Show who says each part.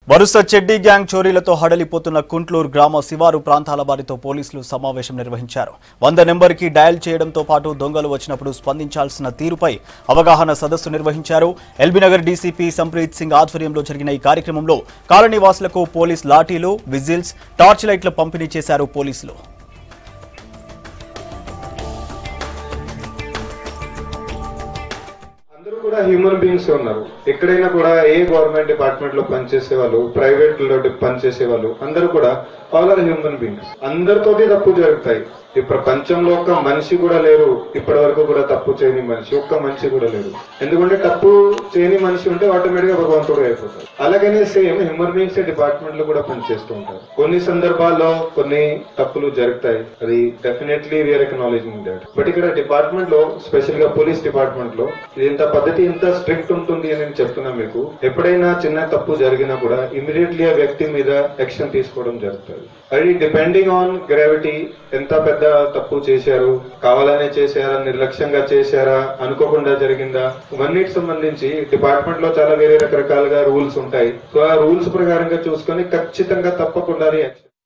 Speaker 1: వరుస చెడ్డీ గ్యాంగ్ చోరీలతో హడలిపోతున్న కుంట్లూరు గ్రామ శివారు ప్రాంతాల వారితో పోలీసులు సమావేశం నిర్వహించారు వంద నెంబర్కి డయల్ చేయడంతో పాటు దొంగలు వచ్చినప్పుడు స్పందించాల్సిన తీరుపై అవగాహన సదస్సు నిర్వహించారు ఎల్బీనగర్ డీసీపీ సంప్రీత్ సింగ్ ఆధ్వర్యంలో జరిగిన ఈ కార్యక్రమంలో కాలనీ వాసులకు పోలీస్ లాఠీలు విజిల్స్ టార్చ్ లైట్లు పంపిణీ చేశారు పోలీసులు
Speaker 2: అందరూ కూడా హ్యూమన్ బీయింగ్స్ ఉన్నారు ఎక్కడైనా కూడా ఏ గవర్నమెంట్ డిపార్ట్మెంట్ లో పనిచేసే వాళ్ళు ప్రైవేట్ లో పనిచేసే వాళ్ళు అందరూ కూడా ఆల్ ఆర్ హ్యూమన్ బీయింగ్స్ అందరితోటి తప్పు జరుగుతాయి ఈ ప్రపంచంలో ఒక్క మనిషి కూడా లేరు ఇప్పటి వరకు కూడా తప్పు చేయని మనిషి ఒక్క మనిషి కూడా లేరు ఎందుకంటే తప్పు చేయని మనిషి ఉంటే ఆటోమేటిక్ గా భగవంతుడు అయిపోతారు అలాగనే సేమ్ హ్యూమన్ బీయింగ్స్ డిపార్ట్మెంట్ లో కూడా పనిచేస్తూ ఉంటారు కొన్ని సందర్భాల్లో కొన్ని తప్పులు జరుగుతాయి అది definitely we're acknowledging that but ఇక్కడ డిపార్ట్మెంట్ లో స్పెషల్ గా పోలీస్ డిపార్ట్మెంట్ లో ఇది ఇంత పద్ధతి ఇంత స్ట్రిక్ట్ ఉంటుంది అని నేను చెప్తున్నా మీకు ఎప్పుడైనా చిన్న తప్పు జరిగినా కూడా ఇమీడియట్లీ ఆ వ్యక్తి మీద యాక్షన్ తీసుకోవడం జరుగుతుంది అది డిపెండింగ్ ఆన్ గ్రావిటీ ఎంత పెద్ద తప్పు చేశారు కావాలనే చేశారా నిర్లక్ష్యంగా చేశారా అనుకోకుండా జరిగిందా ఇవన్నిటి సంబంధించి డిపార్ట్మెంట్ లో చాలా వేరే రకరకాలుగా రూల్స్ ఉంటాయి సో ఆ రూల్స్ ప్రకారంగా చూసుకొని ఖచ్చితంగా తప్పకుండా యాక్షన్